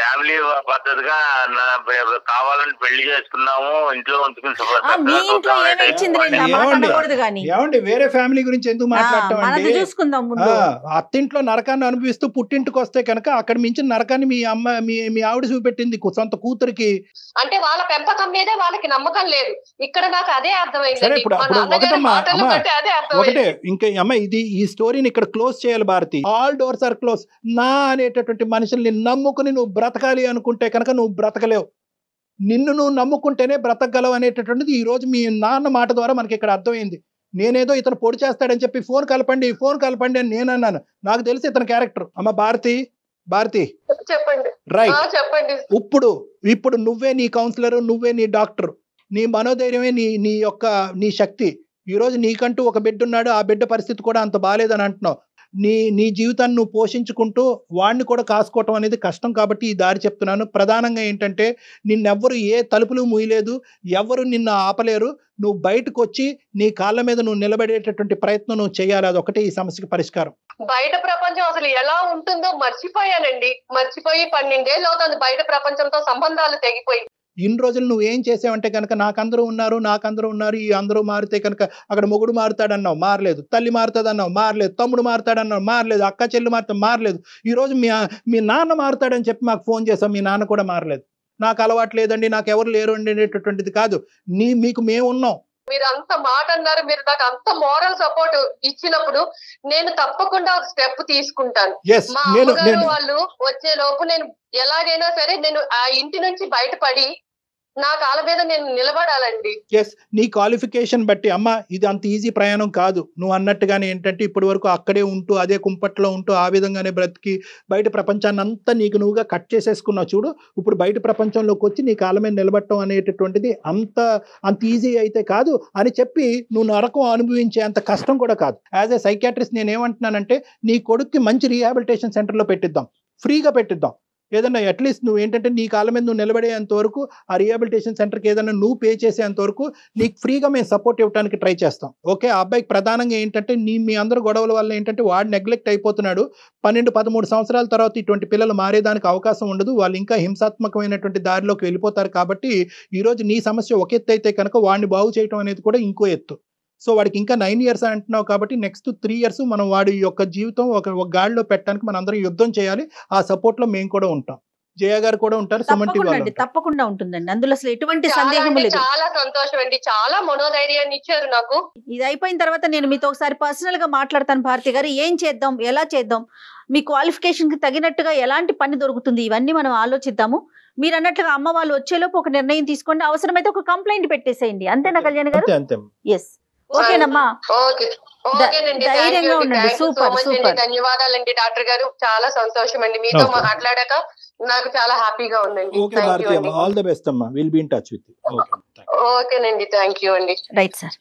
ఫ్యామిలీ పద్ధతిగా నా కావాలని పెళ్లి చేసుకున్నాము ఇంట్లో ఉంచుకుని ఆ, మీ ఇంట్లో ఏమి ఇచ్చింది వాడిని- ఆ మాట ఏమండి? అనకూడదు కానీ ఏమండి వేరే ఫ్యామిలీ గురించి ఎందుకు మాట్లాడటం మనది అండి చూసుకుందాం ఆ, ముందు అత్తింట్లో నరకాన్ని అనుభవిస్తూ పుట్టింటికి వస్తే కనుక అక్కడ మించిన నరకాన్ని మీ అమ్మ మీ మీ ఆవిడ చూపెట్టింది కు- సొంత కూతురికి అంటే వాళ్ళ పెంపకం మీదే వాళ్ళకి నమ్మకం లేదు ఇక్కడ నాకు అదే సరే, అర్థమైంది ఇప్పుడు- మా ఇప్పుడు నాన్నగారి ఒకటమ్మా, మాటలను అమ్మా, బట్టి అదే ఒకటే అర్థమైంది ఇంకా అమ్మ ఇది ఈ స్టోరీని ఇక్కడ క్లోజ్ చేయాలి Bharathi all doors are close నా అనేటటువంటి మనుషుల్ని నమ్ముకుని నువ్వు బ్రతకాలి అనుకుంటే కనుక నువ్వు బ్రతకలేవు నిన్ను నువ్వు నమ్ముకుంటేనే బ్రతకగలవు అనేటటువంటిది ఈ రోజు మీ నాన్న మాట ద్వారా మనకి ఇక్కడ అర్థమైంది నేనేదో ఇతను పొడి చేస్తాడని చెప్పి ఫోన్ కలపండి ఫోన్ కలపండి అని నేను అన్నాను నాకు తెలిసి ఇతని క్యారెక్టర్ అమ్మ భారతి భారతి చెప్పండి రైట్ ఆ, చెప్పండి ఇప్పుడు ఇప్పుడు నువ్వే నీ కౌన్సిలర్ నువ్వే నీ డాక్టర్ నీ మనోధైర్యమే నీ నీ యొక్క నీ శక్తి ఈరోజు నీకంటూ ఒక బిడ్డ ఉన్నాడు ఆ బిడ్డ పరిస్థితి కూడా అంత బాగాలేదని అంటున్నావు నీ నీ జీవితాన్ని నువ్వు పోషించుకుంటూ వాడిని కూడా కాసుకోవటం అనేది కష్టం కాబట్టి ఈ దారి చెప్తున్నాను ప్రధానంగా ఏంటంటే నిన్నెవ్వరు ఏ తలుపులు మూయలేదు ఎవరు నిన్ను ఆపలేరు నువ్వు బయటకు వచ్చి నీ కాళ్ళ మీద నువ్వు నిలబడేటటువంటి ప్రయత్నం నువ్వు చేయాలి అదొకటే ఈ సమస్యకి పరిష్కారం బయట ప్రపంచం అసలు ఎలా ఉంటుందో మర్చిపోయానండి మర్చిపోయి పన్నెండేళ్ళు అవుతుంది బయట ప్రపంచంతో సంబంధాలు తెగిపోయి ఇన్ని రోజులు నువ్వు ఏం చేసావంటే కనుక నాకందరూ ఉన్నారు నాకందరూ ఉన్నారు ఈ అందరూ మారితే కనుక అక్కడ మొగుడు మారుతాడన్నావు మారలేదు తల్లి మారుతాడన్నావు మారలేదు తమ్ముడు మారుతాడన్నావు మారలేదు అక్క చెల్లి మారుతా మారలేదు ఈ రోజు మీ మీ నాన్న మారుతాడని చెప్పి మాకు ఫోన్ చేసాం మీ నాన్న కూడా మారలేదు నాకు అలవాటు లేదండి నాకు ఎవరు లేరు అండి అనేటటువంటిది కాదు నీ మీకు మేము ఉన్నాం మీరు అంత మాట అన్నారు మీరు నాకు అంత మోరల్ సపోర్ట్ ఇచ్చినప్పుడు నేను తప్పకుండా ఒక స్టెప్ తీసుకుంటాను ఎస్ మా నేను అమ్మగారు నేను వాళ్ళు వచ్చే లోపు నేను ఎలాగైనా సరే నేను ఆ ఇంటి నుంచి బయటపడి నా కాళ్ళ మీద నేను నిలబడాలండి ఎస్ నీ క్వాలిఫికేషన్ బట్టి అమ్మ ఇది అంత ఈజీ ప్రయాణం కాదు నువ్వు అన్నట్టుగానే ఏంటంటే ఇప్పటి వరకు అక్కడే ఉంటూ అదే కుంపట్లో ఉంటూ ఆ విధంగానే బ్రతికి బయట ప్రపంచాన్ని అంతా నీకు నువ్వుగా కట్ చేసేసుకున్నావు చూడు ఇప్పుడు బయట ప్రపంచంలోకి వచ్చి నీ కాళ్ళ మీద నిలబడటం అనేటటువంటిది అంత అంత ఈజీ అయితే కాదు అని చెప్పి నువ్వు నరకం అనుభవించే అంత కష్టం కూడా కాదు యాజ్ ఏ సైకాట్రిస్ట్ నేను ఏమంటున్నానంటే నీ కొడుక్కి మంచి రీహాబిలిటేషన్ సెంటర్లో పెట్టిద్దాం ఫ్రీగా పెట్టిద్దాం ఏదన్నా అట్లీస్ట్ నువ్వు ఏంటంటే నీ కాళ్ళ మీద నువ్వు నిలబడేంత వరకు ఆ రీహాబిలిటేషన్ సెంటర్కి ఏదైనా నువ్వు పే చేసేంత వరకు నీకు ఫ్రీగా మేము సపోర్ట్ ఇవ్వడానికి ట్రై చేస్తాం ఓకే ఆ అబ్బాయికి ప్రధానంగా ఏంటంటే నీ మీ అందరు గొడవల వల్ల ఏంటంటే వాడు నెగ్లెక్ట్ అయిపోతున్నాడు పన్నెండు పదమూడు సంవత్సరాల తర్వాత ఇటువంటి పిల్లలు మారేదానికి అవకాశం ఉండదు వాళ్ళు ఇంకా హింసాత్మకమైనటువంటి దారిలోకి వెళ్ళిపోతారు కాబట్టి ఈరోజు నీ సమస్య ఒక ఎత్తు అయితే కనుక వాడిని బాగు చేయడం అనేది కూడా ఇంకో ఎత్తు సో వాడికి ఇంకా నైన్ ఇయర్స్ అంటున్నావు కాబట్టి నెక్స్ట్ త్రీ ఇయర్స్ మనం వాడి యొక్క జీవితం ఒక ఒక గాడిలో పెట్టడానికి మనం అందరం యుద్ధం చేయాలి ఆ సపోర్ట్లో మేము కూడా ఉంటాం జయ గారు కూడా ఉంటారు సుమన్ టీవీ తప్పకుండా వాళ్ళు అండి ఉంటారు. తప్పకుండా ఉంటుందండి అందులో అసలు ఎటువంటి చాలా సందేహం అంటే లేదు చాలా సంతోషం అండి చాలా మనోధైర్యాన్ని ఇచ్చారు నాకు ఇది అయిపోయిన తర్వాత నేను మీతో ఒకసారి పర్సనల్ గా మాట్లాడతాను భారతి గారు ఏం చేద్దాం ఎలా చేద్దాం మీ క్వాలిఫికేషన్ కి తగినట్టుగా ఎలాంటి పని దొరుకుతుంది ఇవన్నీ మనం ఆలోచిద్దాము మీరు అన్నట్లుగా అమ్మ వాళ్ళు వచ్చేలోపు ఒక నిర్ణయం తీసుకోండి అవసరమైతే ఒక కంప్లైంట్ పెట్టేసేయండి అంతేనా కళ్యాణ్ గారు అంతే అంతే ఎస్ ఓకేనమ్మా ఓకే ఓకేనండి ధైర్యంగా థ్యాంక్ యూ ఉండండి. Thank you so super, much అండి సూపర్. ధన్యవాదాలండి డాక్టర్ గారు చాలా సంతోషం అండి మీతో Okay. మాట్లాడాక నాకు చాలా హ్యాపీగా ఉందండి ఓకే థ్యాంక్ భారతి యూ అమ్మ అండి ఆల్ ద బెస్ట్ అమ్మా will be in touch with okay ఓకేనండి థ్యాంక్ యూ అండి రైట్ సార్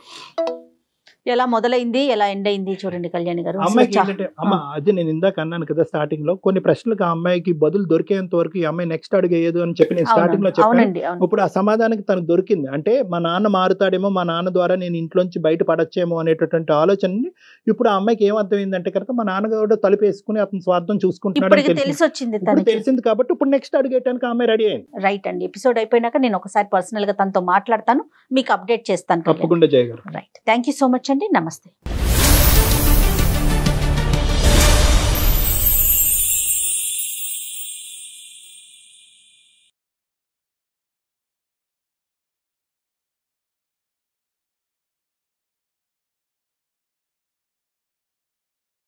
ఎలా మొదలైంది ఎలా ఎండ్ అయింది చూడండి కళ్యాణ్ గారు అసలు అమ్మాయికి చా- ఏంటంటే అమ్మ అది నేను ఇందాక అన్నాను కదా స్టార్టింగ్ లో కొన్ని ప్రశ్నలకు ఆ అమ్మాయికి బదులు దొరికేంత వరకు ఈ అమ్మాయి నెక్స్ట్ అడిగేయదు అని చెప్పి నేను స్టార్టింగ్ లో అవునండి, చెప్పాను అవునండి అవును ఇప్పుడు ఆ సమాధానానికి తనకు దొరికింది అంటే మా నాన్న మారుతాడేమో మా నాన్న ద్వారా నేను ఇంట్లోంచి బయట పడచ్చేమో అనేటటువంటి ఆలోచనని ఇప్పుడు ఆ అమ్మాయికి ఏం అర్థమైందంటే కనుక మా నాన్నగారు తలుపేసుకుని అతని స్వార్థం చూసుకుంటున్నాడు ఇప్పటికి అని తెలిసింది. తెలిసి వచ్చింది ఇప్పుడు తనకి తెలిసింది కాబట్టి ఇప్పుడు నెక్స్ట్ అడిగేయడానికి ఆ అమ్మాయి రెడీ అయింది రైట్ అండి ఎపిసోడ్ అయిపోయినాక నేను ఒకసారి పర్సనల్ గా తనతో మాట్లాడతాను మీకు అప్డేట్ చేస్తాను తప్పకుండా జయ గారు right thank you so much అండి నమస్తే